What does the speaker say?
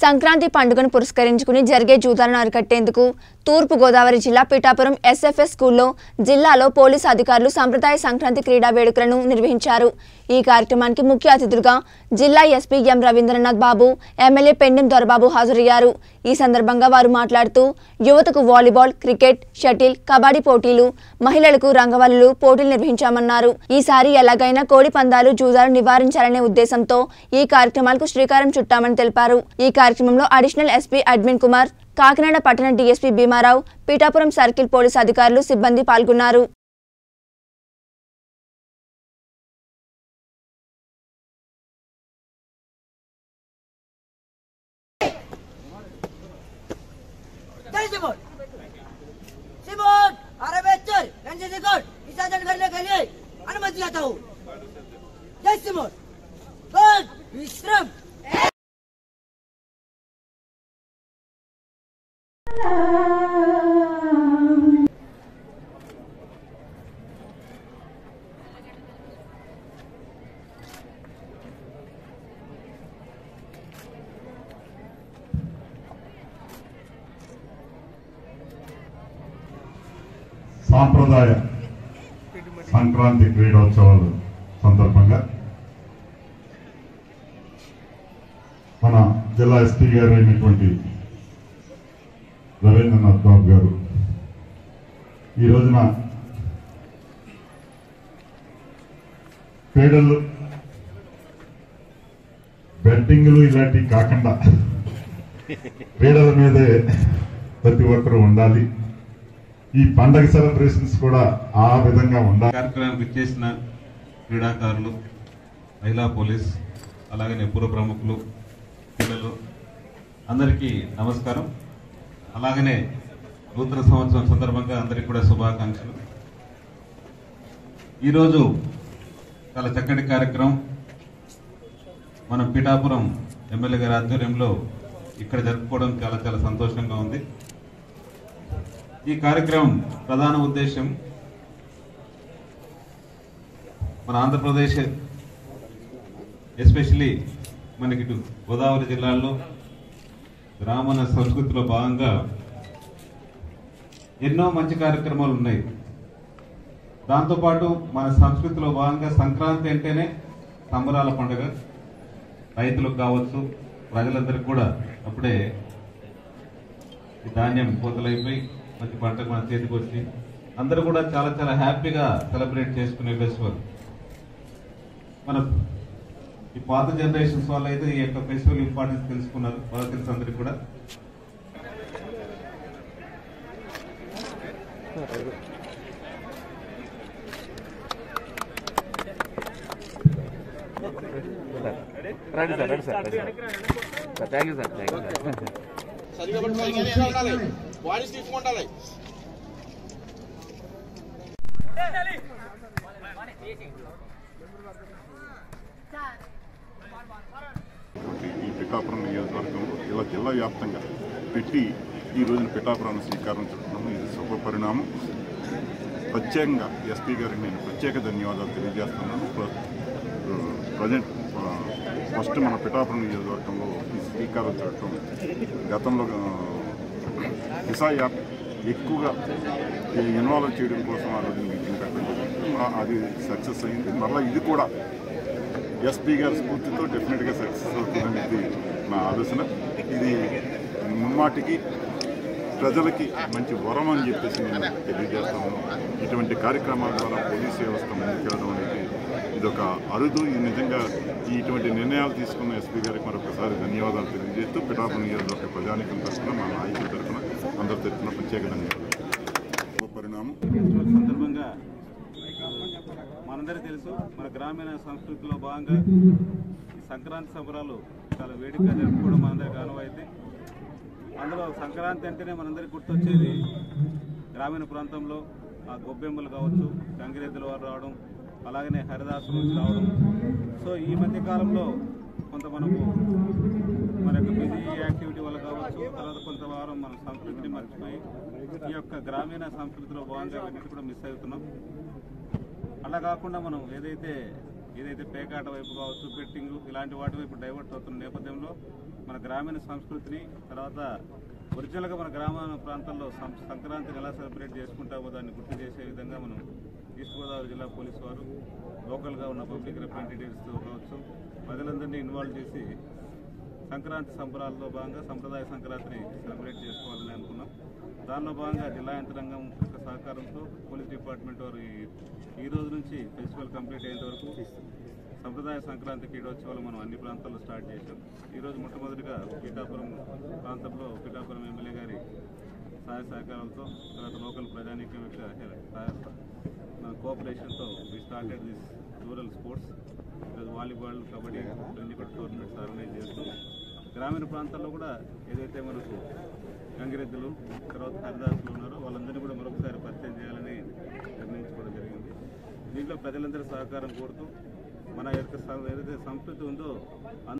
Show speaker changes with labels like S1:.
S1: సంక్రాంతి పండుగను పురస్కరించుకుని జరిగే జూదాలను అరికట్టేందుకు తూర్పు గోదావరి జిల్లా పిఠాపురం ఎస్ఎఫ్ఎస్ స్కూల్లో జిల్లాలో పోలీసు అధికారులు సంప్రదాయ సంక్రాంతి క్రీడా వేడుకలను నిర్వహించారు ఈ కార్యక్రమానికి ముఖ్య అతిథులుగా జిల్లా SP M Ravindranath Babu MLA Pendem Dorababu హాజరయ్యారు ఈ సందర్భంగా వారు మాట్లాడుతూ యువతకు వాలీబాల్ క్రికెట్ షటిల్ కబడ్డీ పోటీలు మహిళలకు రంగవల్లులు పోటీలు నిర్వహించామన్నారు ఈసారి ఎలాగైనా కోడి పందాలు జూదాలు నివారించాలనే ఉద్దేశంతో ఈ కార్యక్రమాలకు శ్రీకారం చుట్టామని తెలిపారు ఈ కార్యక్రమంలో additional SP admin Kumar Kakinada పట్టణ DSP Bhimarao Pithapuram circle police అధికారులు సిబ్బంది పాల్గొన్నారు
S2: जय सिमोन सिमोन अरे बेचर रंजन रिकॉर्ड विसर्जन करने के लिए अनुमति चाहता हूँ जय सिमोन गुड विश्राम
S3: సాంప్రదాయ సంక్రాంతి క్రీడోత్సవాలు సందర్భంగా మన జిల్లా ఎస్పీ గారు అయినటువంటి రవీంద్రనాథ్ బాబు గారు ఈ రోజున క్రీడలు బెట్టింగ్లు ఇలాంటివి కాకుండా క్రీడల మీదే ప్రతి ఒక్కరూ ఉండాలి ఈ పండగ సెలబ్రేషన్స్ కూడా ఆ విధంగా ఉండాలి
S4: కార్యక్రమానికి ఇచ్చేసిన క్రీడాకారులు మహిళా పోలీస్ అలాగనే పూర్వ ప్రముఖులు పిల్లలు అందరికీ నమస్కారం అలాగనే నూతన సంవత్సరం సందర్భంగా అందరికీ కూడా శుభాకాంక్షలు ఈరోజు చాలా చక్కటి కార్యక్రమం మన పిఠాపురం ఎమ్మెల్యే గారి ఆధ్వర్యంలో ఇక్కడ జరుపుకోవడం చాలా చాలా సంతోషంగా ఉంది ఈ కార్యక్రమం ప్రధాన ఉద్దేశం మన ఆంధ్రప్రదేశ్ ఎస్పెషలీ మనకి ఇటు గోదావరి జిల్లాలో గ్రామీణ సంస్కృతిలో భాగంగా ఎన్నో మంచి కార్యక్రమాలు ఉన్నాయి దాంతోపాటు మన సంస్కృతిలో భాగంగా సంక్రాంతి అంటేనే సంబరాల పండుగ రైతులకు కావచ్చు ప్రజలందరికీ కూడా అప్పుడే ఈ ధాన్యం పూతలైపోయి మంచి పంట మన చేతికి వచ్చి అందరూ కూడా చాలా చాలా హ్యాపీగా సెలబ్రేట్ చేసుకునే ఫెస్టివల్ మన ఈ పాత జనరేషన్స్ వాళ్ళు అయితే ఈ యొక్క ఫెస్టివల్ ఇంపార్టెన్స్ తెలుసుకున్నారు వాళ్ళకి తెలుసు అందరికి కూడా
S5: రండి సార్ రండి సార్ రండి sir thank you sir thank you sir
S6: సరిగా పట్టుకోవాలి ఉండాలి బాడీ స్టిఫ్ ఉండాలి
S3: ఈ పిఠాపురం నియోజకవర్గంలో ఇలా జిల్లా వ్యాప్తంగా పెట్టి ఈ రోజున పిఠాపురాన్ని శ్రీకారం చుట్టున్నాము ఇది శుభ పరిణామం ప్రత్యేకంగా ఎస్పీ గారికి నేను ప్రత్యేక ధన్యవాదాలు తెలియజేస్తున్నాను ప్ర- ప్రజెంట్ ఆ, ఫస్ట్ మన పిఠాపురం నియోజకవర్గంలో ఈ శ్రీకారం చుట్టడం గతంలో ఆ, దిశా యాప్ ఎక్కువగా ఈ ఇన్వాల్వ్ చేయడం కోసం ఆ రోజు మీటింగ్ పెట్టడం ఆ- అది సక్సెస్ అయింది మళ్ళీ ఇది కూడా ఎస్పీ గారి స్ఫూర్తితో డెఫినెట్గా సక్సెస్ అవుతుందనేది నా ఆలోచన ఇది ముమ్మాటికి ప్రజలకి మంచి వరం అని చెప్పేసి నేను తెలియజేస్తాను ఇటువంటి కార్యక్రమాల ద్వారా పోలీస్ వ్యవస్థ ముందుకెళ్ళడం అనేది ఇది ఒక అరుదు ఇది నిజంగా ఈ ఇటువంటి నిర్ణయాలు తీసుకున్న ఎస్పీ గారికి మరొకసారి ధన్యవాదాలు తెలియజేస్తూ పిఠాపురం నియోజకవర్గ ప్రజానికం తరఫున మా నాయకుల తరఫున అందరి తరఫున ప్రత్యేక ధన్యవాదాలు శుభ పరిణామం
S4: సందర్భంగా మనందరికీ తెలుసు మన గ్రామీణ సంస్కృతిలో భాగంగా ఈ సంక్రాంతి సంబరాలు చాలా వేడికగా జరుపుకోవడం మనందరికీ అనువైతే అందులో సంక్రాంతి అంటేనే మనందరికీ గుర్తొచ్చేది గ్రామీణ ప్రాంతంలో ఆ గొబ్బెమ్మలు కావచ్చు గంగిరెద్దుల వారు రావడం అలాగనే హరిదాసు నుంచి రావడం సో ఈ మధ్య కాలంలో కొంత మనకు మన యొక్క బిజీ యాక్టివిటీ వల్ల కావచ్చు తర్వాత కొంత వారం మన సంస్కృతిని మర్చిపోయి ఈ యొక్క గ్రామీణ సంస్కృతిలో భాగంగా ఇవన్నీ కూడా మిస్ అవుతున్నాం అలా కాకుండా మనం ఏదైతే ఏదైతే పేకాట వైపు కావచ్చు బెట్టింగ్ ఇలాంటి వాటి వైపు డైవర్ట్ అవుతున్న నేపథ్యంలో మన గ్రామీణ సంస్కృతిని తర్వాత ఒరిజినల్గా మన గ్రామ ప్రాంతాల్లో సం- సంక్రాంతిని ఎలా సెలబ్రేట్ చేసుకుంటామో దాన్ని గుర్తు చేసే విధంగా మనం ఈస్ట్ గోదావరి జిల్లా పోలీసు వారు లోకల్గా ఉన్న పబ్లిక్ రిప్రజెంటేటివ్స్తో కావచ్చు ప్రజలందరినీ ఇన్వాల్వ్ చేసి సంక్రాంతి సంబరాల్లో భాగంగా సంప్రదాయ సంక్రాంతిని సెలబ్రేట్ చేసుకోవాలని అనుకున్నాం దానిలో భాగంగా జిల్లా యంత్రాంగం యొక్క సహకారంతో పోలీస్ డిపార్ట్మెంట్ వారు ఈ- ఈ రోజు నుంచి ఫెస్టివల్ కంప్లీట్ అయ్యేంత వరకు సంప్రదాయ సంక్రాంతి క్రీడోత్సవాలు మనం అన్ని ప్రాంతాల్లో స్టార్ట్ చేశాం ఈరోజు మొట్టమొదటిగా పీఠాపురం ప్రాంతంలో పీఠాపురం ఎమ్మెల్యే గారి సహాయ సహకారాలతో తర్వాత లోకల్ ప్రజానీకం యొక్క సహాయ కోఆపరేషన్తో we started this rural sports ఈరోజు వాలీబాల్ కబడ్డీ ఇవన్నీ కూడా టోర్నమెంట్స్ ఆర్గనైజ్ చేస్తూ గ్రామీణ ప్రాంతాల్లో కూడా ఏదైతే మనకు గంగిరెద్దులు తర్వాత హరిదాసులు ఉన్నారో వాళ్ళందరినీ కూడా మరొకసారి పరిచయం చేయాలని నిర్ణయించుకోవడం జరిగింది దీంట్లో ప్రజలందరి సహకారం కోరుతూ మన యొక్క సం- ఏదైతే సంస్కృతి ఉందో